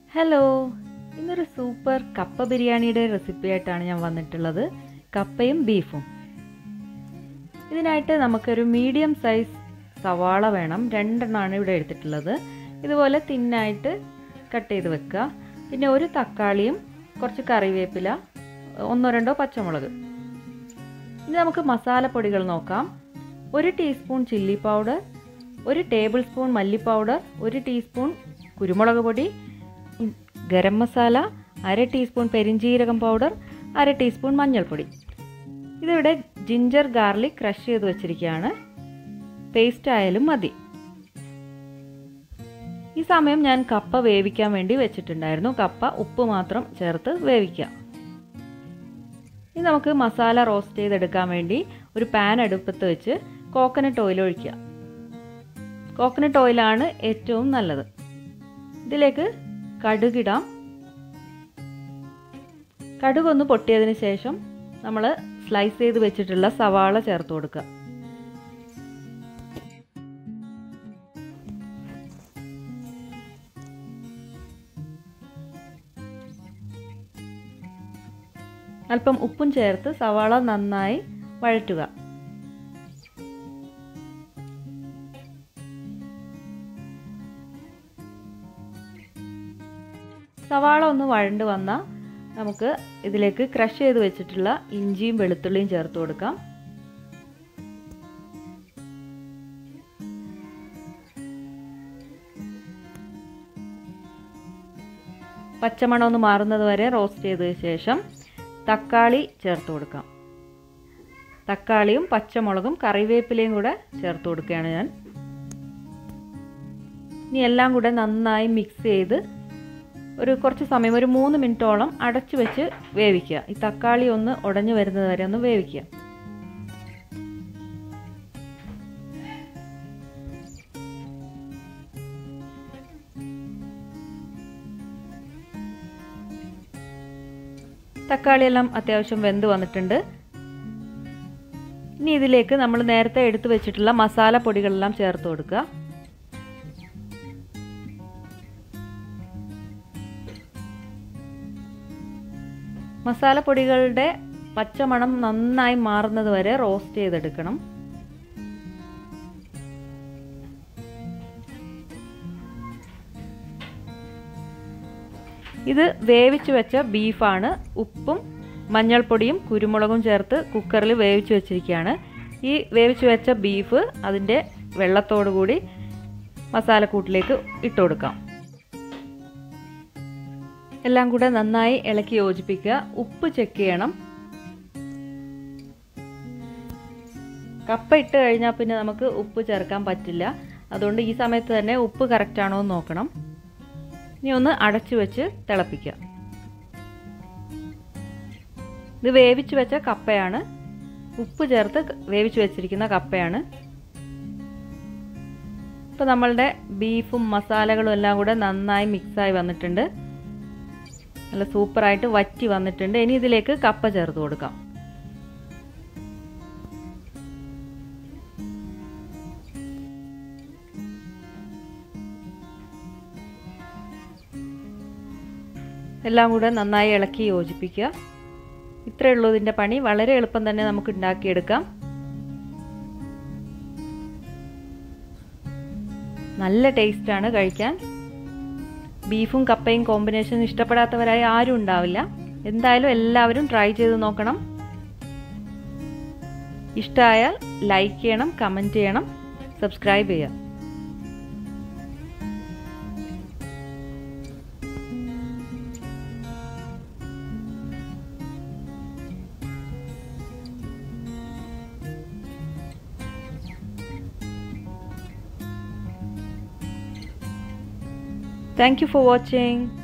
Hello ഇന്നൊരു super കപ്പ ബിരിയാണിയുടെ റെസിപ്പി ആയിട്ടാണ് ഞാൻ വന്നിട്ടുള്ളത് കപ്പയും ബീഫും ഇതിനായിട്ട് നമുക്കൊരു മീഡിയം സൈസ് സവാള വേണം രണ്ടെണ്ണമാണ് ഇവിടെ എടുത്തിട്ടുള്ളത് ഇതുപോലെ തിന്നായിട്ട് കട്ട് ചെയ്ത് വെക്കുക പിന്നെ ഒരു തക്കാളിയും കുറച്ച് കറിവേപ്പില ഒന്നോ രണ്ടോ പച്ചമുളക് ഇനി നമുക്ക് മസാലപ്പൊടികൾ നോക്കാം ഒരു ടീസ്പൂൺ ചില്ലി പൗഡർ ഒരു ടേബിൾ സ്പൂൺ മല്ലി പൗഡർ ഒരു ടീസ്പൂൺ കുരുമുളക് പൊടി ഗരം മസാല അര ടീസ്പൂൺ പെരിഞ്ജീരകം പൗഡർ അര ടീസ്പൂൺ മഞ്ഞൾപ്പൊടി ഇതിവിടെ ജിഞ്ചർ ഗാർലിക് ക്രഷ് ചെയ്ത് വെച്ചിരിക്കുകയാണ് പേസ്റ്റ് ആയാലും മതി ഈ സമയം ഞാൻ കപ്പ വേവിക്കാൻ വേണ്ടി വെച്ചിട്ടുണ്ടായിരുന്നു കപ്പ ഉപ്പ് മാത്രം ചേർത്ത് വേവിക്കാം ഇനി നമുക്ക് മസാല റോസ്റ്റ് ചെയ്തെടുക്കാൻ വേണ്ടി ഒരു പാൻ അടുപ്പത്ത് വെച്ച് കോക്കനട്ട് ഓയിൽ ഒഴിക്കുക കോക്കനട്ട് ഓയിലാണ് ഏറ്റവും നല്ലത് ഇതിലേക്ക് കടുകിടാം കടുകൊന്ന് പൊട്ടിയതിന് ശേഷം നമ്മൾ സ്ലൈസ് ചെയ്ത് വെച്ചിട്ടുള്ള സവാള ചേർത്ത് കൊടുക്കുക അല്പം ഉപ്പും ചേർത്ത് സവാള നന്നായി വഴറ്റുക സവാള ഒന്ന് വഴണ്ട് വന്നാൽ നമുക്ക് ഇതിലേക്ക് ക്രഷ് ചെയ്ത് വെച്ചിട്ടുള്ള ഇഞ്ചിയും വെളുത്തുള്ളിയും ചേർത്ത് കൊടുക്കാം പച്ചമണം ഒന്ന് മാറുന്നത് വരെ റോസ്റ്റ് ചെയ്തതിന് ശേഷം തക്കാളി ചേർത്ത് കൊടുക്കാം തക്കാളിയും പച്ചമുളകും കറിവേപ്പിലയും കൂടെ ചേർത്ത് കൊടുക്കുകയാണ് ഞാൻ ഇനി എല്ലാം കൂടെ നന്നായി മിക്സ് ചെയ്ത് ഒരു കുറച്ച് സമയം ഒരു മൂന്ന് മിനിറ്റോളം അടച്ചു വെച്ച് വേവിക്കുക ഈ തക്കാളി ഒന്ന് ഉടഞ്ഞു വരുന്നത് വരെ ഒന്ന് വേവിക്കുക തക്കാളിയെല്ലാം അത്യാവശ്യം വെന്ത് വന്നിട്ടുണ്ട് ഇനി ഇതിലേക്ക് നമ്മൾ നേരത്തെ എടുത്തു വെച്ചിട്ടുള്ള മസാല പൊടികളെല്ലാം ചേർത്ത് കൊടുക്കുക മസാലപ്പൊടികളുടെ പച്ചമണം നന്നായി മാറുന്നത് വരെ റോസ്റ്റ് ചെയ്തെടുക്കണം ഇത് വേവിച്ച് വെച്ച ബീഫാണ് ഉപ്പും മഞ്ഞൾപ്പൊടിയും കുരുമുളകും ചേർത്ത് കുക്കറിൽ വേവിച്ച് വെച്ചിരിക്കുകയാണ് ഈ വേവിച്ച് വെച്ച ബീഫ് അതിൻ്റെ വെള്ളത്തോടു കൂടി മസാലക്കൂട്ടിലേക്ക് ഇട്ട് കൊടുക്കാം എല്ലാം കൂടെ നന്നായി ഇളക്കി യോജിപ്പിക്കുക ഉപ്പ് ചെക്ക് ചെയ്യണം കപ്പ ഇട്ട് കഴിഞ്ഞാൽ പിന്നെ നമുക്ക് ഉപ്പ് ചേർക്കാൻ പറ്റില്ല അതുകൊണ്ട് ഈ സമയത്ത് തന്നെ ഉപ്പ് കറക്റ്റ് ആണോ എന്ന് നോക്കണം ഇനി ഒന്ന് അടച്ചു വെച്ച് തിളപ്പിക്കുക ഇത് വേവിച്ച് വെച്ച കപ്പയാണ് ഉപ്പ് ചേർത്ത് വേവിച്ച് വെച്ചിരിക്കുന്ന കപ്പയാണ് ഇപ്പോൾ നമ്മളുടെ ബീഫും മസാലകളും എല്ലാം കൂടെ നന്നായി മിക്സായി വന്നിട്ടുണ്ട് നല്ല സൂപ്പറായിട്ട് വറ്റി വന്നിട്ടുണ്ട് ഇനി ഇതിലേക്ക് കപ്പ ചേർത്ത് കൊടുക്കാം എല്ലാം കൂടെ നന്നായി ഇളക്കി യോജിപ്പിക്കുക ഇത്രയേ ഉള്ളൂ ഇതിൻ്റെ പണി വളരെ എളുപ്പം തന്നെ നമുക്ക് ഉണ്ടാക്കിയെടുക്കാം നല്ല ടേസ്റ്റാണ് കഴിക്കാൻ ബീഫും കപ്പയും കോമ്പിനേഷൻ ഇഷ്ടപ്പെടാത്തവരായി ആരും ഉണ്ടാവില്ല എന്തായാലും എല്ലാവരും ട്രൈ ചെയ്ത് നോക്കണം ഇഷ്ടമായാൽ ലൈക്ക് ചെയ്യണം കമൻറ്റ് ചെയ്യണം സബ്സ്ക്രൈബ് ചെയ്യുക Thank you for watching.